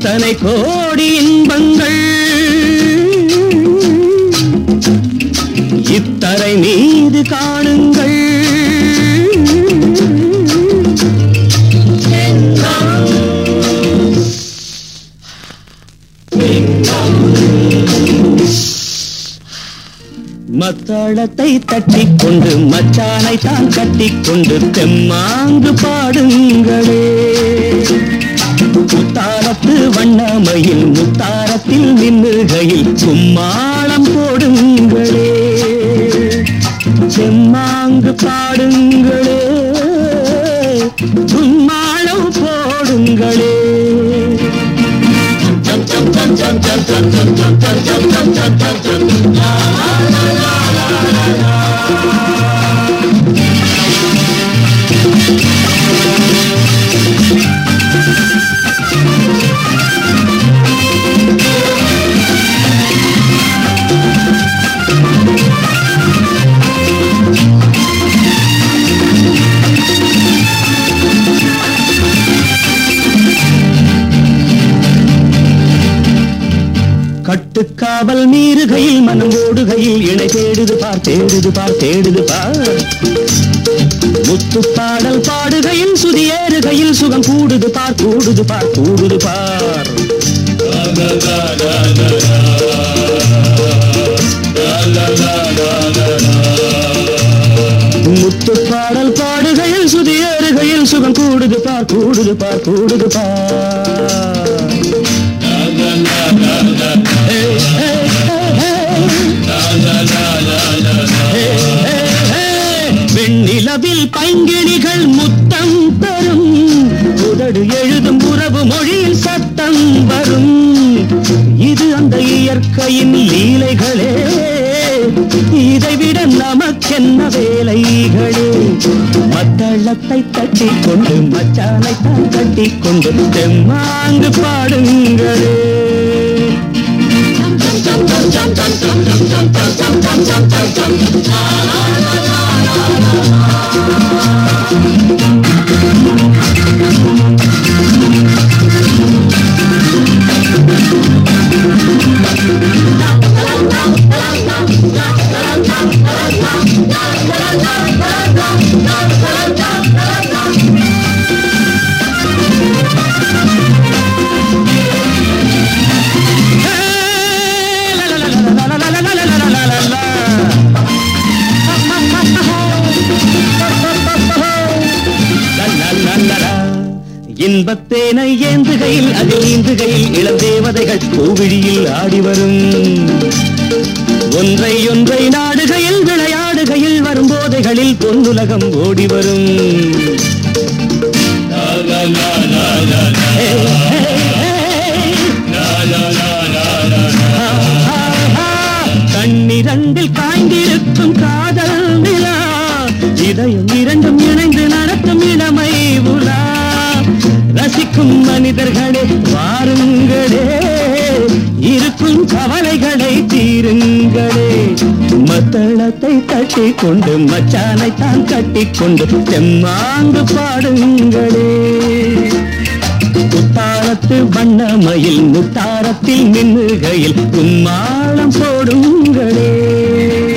எத்தனை கோடி இன்பங்கள் இத்தரை மீது காணுங்கள் மத்தளத்தை தட்டிக் கொண்டு மச்சானை தான் கட்டிக்கொண்டு தெம்மாங்கு பாடுங்களே முத்தாரத்து வண்ணமையில் முத்தாரத்தில் நின்னுகையில் கும்மாளம் போடுங்களே செம்மாங்கு பாடுங்களே கும்மாளம் போடுங்களே கட்டுக்காவல் மீறுகையில் மனம் ஓடுகையில் இணை தேடுது பார் தேடுது பார் தேடுது பார் முத்து பாடல் பாடுகையில் சுதியேறுகையில் சுகம் கூடுது பார் கூடுது பார் கூடுது பார் முத்து பாடல் பாடுகையில் சுதியேறுகையில் சுகம் கூடுது பார் கூடுது பார் கூடுது பார் வெண்ணிலவில் பைங்கிணிகள் முத்தம் தரும் உதடு எழுதும் உறவு மொழியில் சத்தம் வரும் இது அந்த இயற்கையின் லீலைகளே இதைவிட நமக்கென்ன வேலைகளே மத்தளத்தை தட்டி கொண்டு மச்சானை தான் கட்டி கொண்டு தெம்மாங்கு பாடுங்களே இன்பத்தேனை ஏந்துகையில் அதில் நீந்துகையில் இளம் தேவதைகள் பூவிழியில் ஆடி வரும் ஒன்றை ஒன்றை நாடுகையில் விளையாடுகையில் வரும் போதைகளில் பொன்னுலகம் ஓடி வரும் கண்ணிரண்டில் காய்ந்திருக்கும் காதல் நிலா இதயம் இரண்டும் இணைந்து நடத்தும் இளமை உலா ரசிக்கும் மனிதர்களே வாருங்களே இருக்கும் கவலைகளை தீருங்களே மத்தளத்தை தட்டி கொண்டு மச்சானை தான் கட்டி கொண்டு செம்மாங்கு பாடுங்களே முத்தாரத்து வண்ணமயில் முத்தாரத்தில் மின்னுகையில் கும்மாளம் போடுங்களே